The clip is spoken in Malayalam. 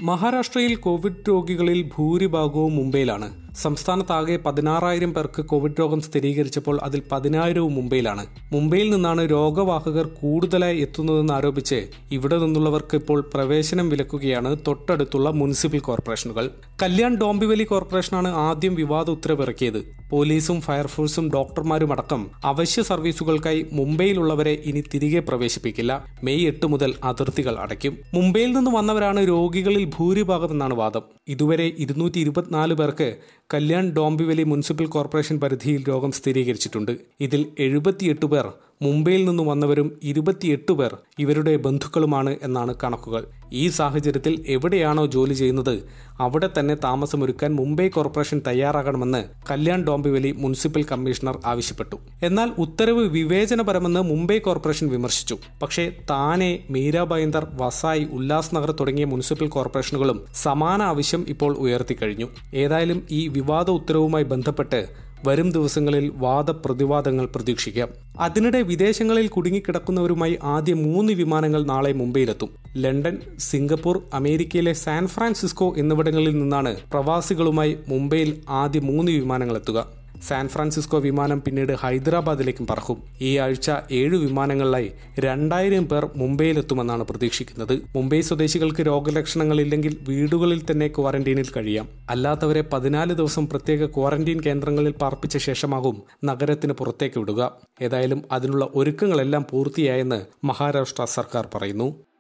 മഹാരാഷ്ട്രയിൽ കോവിഡ് രോഗികളിൽ ഭൂരിഭാഗവും മുംബൈയിലാണ് സംസ്ഥാനത്താകെ പതിനാറായിരം പേർക്ക് കോവിഡ് രോഗം സ്ഥിരീകരിച്ചപ്പോൾ അതിൽ പതിനായിരവും മുംബൈയിലാണ് മുംബൈയിൽ നിന്നാണ് രോഗവാഹകർ കൂടുതലായി എത്തുന്നതെന്ന് ആരോപിച്ച് ഇവിടെ നിന്നുള്ളവർക്ക് ഇപ്പോൾ പ്രവേശനം വിലക്കുകയാണ് തൊട്ടടുത്തുള്ള മുനിസിപ്പൽ കോർപ്പറേഷനുകൾ കല്യാൺ ഡോംബിവലി കോർപ്പറേഷനാണ് ആദ്യം വിവാദ ഉത്തരവിറക്കിയത് പോലീസും ഫയർഫോഴ്സും ഡോക്ടർമാരും അടക്കം അവശ്യ സർവീസുകൾക്കായി മുംബൈയിലുള്ളവരെ ഇനി തിരികെ പ്രവേശിപ്പിക്കില്ല മെയ് എട്ട് മുതൽ അതിർത്തികൾ അടയ്ക്കും മുംബൈയിൽ നിന്ന് വന്നവരാണ് രോഗികളിൽ ഭൂരിഭാഗമെന്നാണ് വാദം ഇതുവരെ ഇരുന്നൂറ്റി ഇരുപത്തിനാല് പേർക്ക് കല്യാൺ ഡോംബിവലി മുനിസിപ്പൽ കോർപ്പറേഷൻ പരിധിയിൽ രോഗം സ്ഥിരീകരിച്ചിട്ടുണ്ട് ഇതിൽ എഴുപത്തിയെട്ട് പേർ മുംബൈയിൽ നിന്ന് വന്നവരും ഇരുപത്തിയെട്ട് പേർ ഇവരുടെ ബന്ധുക്കളുമാണ് എന്നാണ് കണക്കുകൾ ഈ സാഹചര്യത്തിൽ എവിടെയാണോ ജോലി ചെയ്യുന്നത് അവിടെ തന്നെ താമസമൊരുക്കാൻ മുംബൈ കോർപ്പറേഷൻ തയ്യാറാകണമെന്ന് കല്യാൺ ഡോംബിവലി മുനിസിപ്പൽ കമ്മീഷണർ ആവശ്യപ്പെട്ടു എന്നാൽ ഉത്തരവ് വിവേചനപരമെന്ന് മുംബൈ കോർപ്പറേഷൻ വിമർശിച്ചു പക്ഷേ താനെ മീര ബൈന്ദർ വസായി ഉല്ലാസ് നഗർ തുടങ്ങിയ മുനിസിപ്പൽ കോർപ്പറേഷനുകളും സമാന ആവശ്യം ഇപ്പോൾ ഉയർത്തിക്കഴിഞ്ഞു ഏതായാലും ഈ വിവാദ ഉത്തരവുമായി ബന്ധപ്പെട്ട് വരും ദിവസങ്ങളിൽ വാദപ്രതിവാദങ്ങൾ പ്രതീക്ഷിക്കാം അതിനിടെ വിദേശങ്ങളിൽ കുടുങ്ങിക്കിടക്കുന്നവരുമായി ആദ്യ മൂന്ന് വിമാനങ്ങൾ നാളെ മുംബൈയിലെത്തും ലണ്ടൻ സിംഗപ്പൂർ അമേരിക്കയിലെ സാൻ ഫ്രാൻസിസ്കോ എന്നിവിടങ്ങളിൽ നിന്നാണ് പ്രവാസികളുമായി മുംബൈയിൽ ആദ്യ മൂന്ന് വിമാനങ്ങൾ എത്തുക സാൻ ഫ്രാൻസിസ്കോ വിമാനം പിന്നീട് ഹൈദരാബാദിലേക്കും പറക്കും ഈ ആഴ്ച ഏഴ് വിമാനങ്ങളിലായി രണ്ടായിരം പേർ മുംബൈയിലെത്തുമെന്നാണ് പ്രതീക്ഷിക്കുന്നത് മുംബൈ സ്വദേശികൾക്ക് രോഗലക്ഷണങ്ങളില്ലെങ്കിൽ വീടുകളിൽ തന്നെ ക്വാറന്റീനിൽ കഴിയാം അല്ലാത്തവരെ പതിനാല് ദിവസം പ്രത്യേക ക്വാറന്റീൻ കേന്ദ്രങ്ങളിൽ പാർപ്പിച്ച ശേഷമാകും നഗരത്തിന് പുറത്തേക്ക് വിടുക ഏതായാലും അതിനുള്ള ഒരുക്കങ്ങളെല്ലാം പൂർത്തിയായെന്ന് മഹാരാഷ്ട്ര സർക്കാർ പറയുന്നു